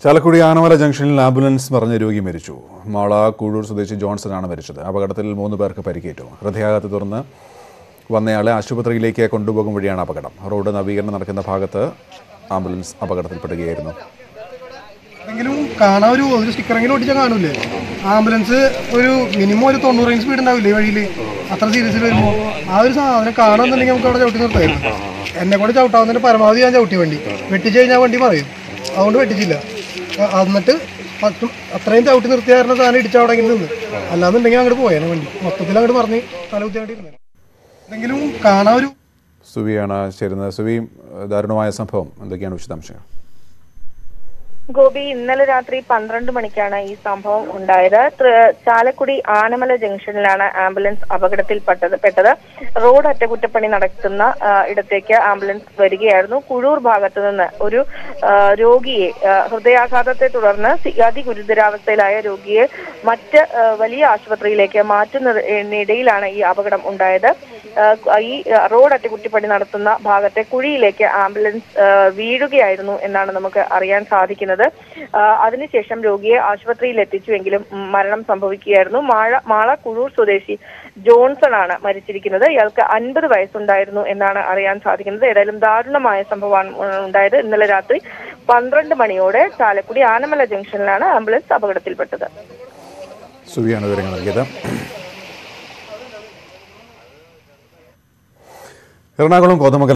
ചാലക്കുടി ആനമല ജംഗ്ഷനിൽ ആംബുലൻസ് മറിഞ്ഞ രോഗി മരിച്ചു മാള കൂഴൂർ സ്വദേശി ജോൺസണാണ് മരിച്ചത് അപകടത്തിൽ മൂന്ന് പേർക്ക് പരിക്കേറ്റു ഹൃദയാഘാതത്തെ തുടർന്ന് വന്നയാളെ ആശുപത്രിയിലേക്ക് കൊണ്ടുപോകും വഴിയാണ് അപകടം റോഡ് നവീകരണം നടക്കുന്ന ഭാഗത്ത് ആംബുലൻസ് അപകടത്തിൽപ്പെടുകയായിരുന്നു എങ്കിലും കാണാൻ ഒരു ഒരു സ്റ്റിക്കറെങ്കിലും ഒട്ടിച്ചാൽ കാണൂലേ ആംബുലൻസ് ഒരു മിനിമം ഒരു തൊണ്ണൂറ് ഇഞ്ച് സ്പീഡ് ഉണ്ടാവില്ലേ വഴിയിൽ അത്ര സീരിയസിൽ വരുമ്പോൾ ആ ഒരു സാധനം കാണാന്നുണ്ടെങ്കിൽ നമുക്ക് അവിടെ ചവിട്ടി നിർത്തായിരുന്നു എന്നെ കൂടെ ചവിട്ടാവുന്നതിന് പരമാവധി ഞാൻ ചവിട്ടി വണ്ടി വെട്ടിച്ച് കഴിഞ്ഞാൽ വണ്ടി പറയും അതുകൊണ്ട് വെട്ടിച്ചില്ല അ- എന്നിട്ട് പത്തും അത്രയും ചവിട്ടി നിർത്തിയായിരുന്ന സാധനം ഇടിച്ച അവിടെ ഇങ്ങനെ നിന്ന് അല്ലാന്നുണ്ടെങ്കിൽ അങ്ങോട്ട് പോയേനെ വണ്ടി മൊത്തത്തിൽ അങ്ങോട്ട് പറഞ്ഞ് തല കുത്തിയാണ്ടിരുന്നത് എന്തെങ്കിലും കാണാൻ ഒരു സുവിയാണ് ചേരുന്നത് സുവി ദാരുണമായ സംഭവം എന്തൊക്കെയാണ് വിശദാംശങ്ങൾ ഗോപി ഇന്നലെ രാത്രി പന്ത്രണ്ട് മണിക്കാണ് ഈ സംഭവം ഉണ്ടായത് തൃ- ചാലക്കുടി ആനമല ജംഗ്ഷനിലാണ് ആംബുലൻസ് അപകടത്തിൽപ്പെട്ടത് പെട്ടത് റോഡ് അറ്റകുറ്റപ്പണി നടത്തുന്ന ആ, ഇടത്തേക്ക് ആംബുലൻസ് വരികയായിരുന്നു കുഴൂർ ഭാഗത്തു നിന്ന് ഒരു ആ, രോഗിയെ ആ, ഹൃദയാഘാതത്തെ തുടർന്ന് സി- അതിഗുരുതരാവസ്ഥയിലായ രോഗിയെ മറ്റ് ആ, വലിയ ആശുപത്രിയിലേക്ക് മാറ്റുന്നതിനിടയിലാണ് ഈ അപകടം ഉണ്ടായത് ആ, ഈ ആ, റോഡ് അറ്റകുറ്റപ്പണി നടത്തുന്ന ഭാഗത്തെ കുഴിയിലേക്ക് ആംബുലൻസ് ആ, വീഴുകയായിരുന്നു എന്നാണ് നമുക്ക് അറിയാൻ സാധിക്കുന്നത് ആ, അതിനുശേഷം രോഗിയെ ആശുപത്രിയിൽ എത്തിച്ചുവെങ്കിലും ഉം, മരണം സംഭവിക്കുകയായിരുന്നു മാള മാള കുഴൂർ സ്വദേശി ജോൺസൺ ആണ് മരിച്ചിരിക്കുന്നത് ഇയാൾക്ക് അൻപത് വയസ്സുണ്ടായിരുന്നു എന്നാണ് അറിയാൻ സാധിക്കുന്നത് ഏതായാലും ദാരുണമായ സംഭവമാണ് ഉം, ഉണ്ടായത് ഇന്നലെ രാത്രി പന്ത്രണ്ട് മണിയോടെ ചാലക്കുടി ആനമല ജംഗ്ഷനിലാണ് ആംബുലൻസ് അപകടത്തിൽപ്പെട്ടത് സുവിയാണ് വിവരങ്ങൾ നൽകിയത് എറണാകുളം കോതമംഗലം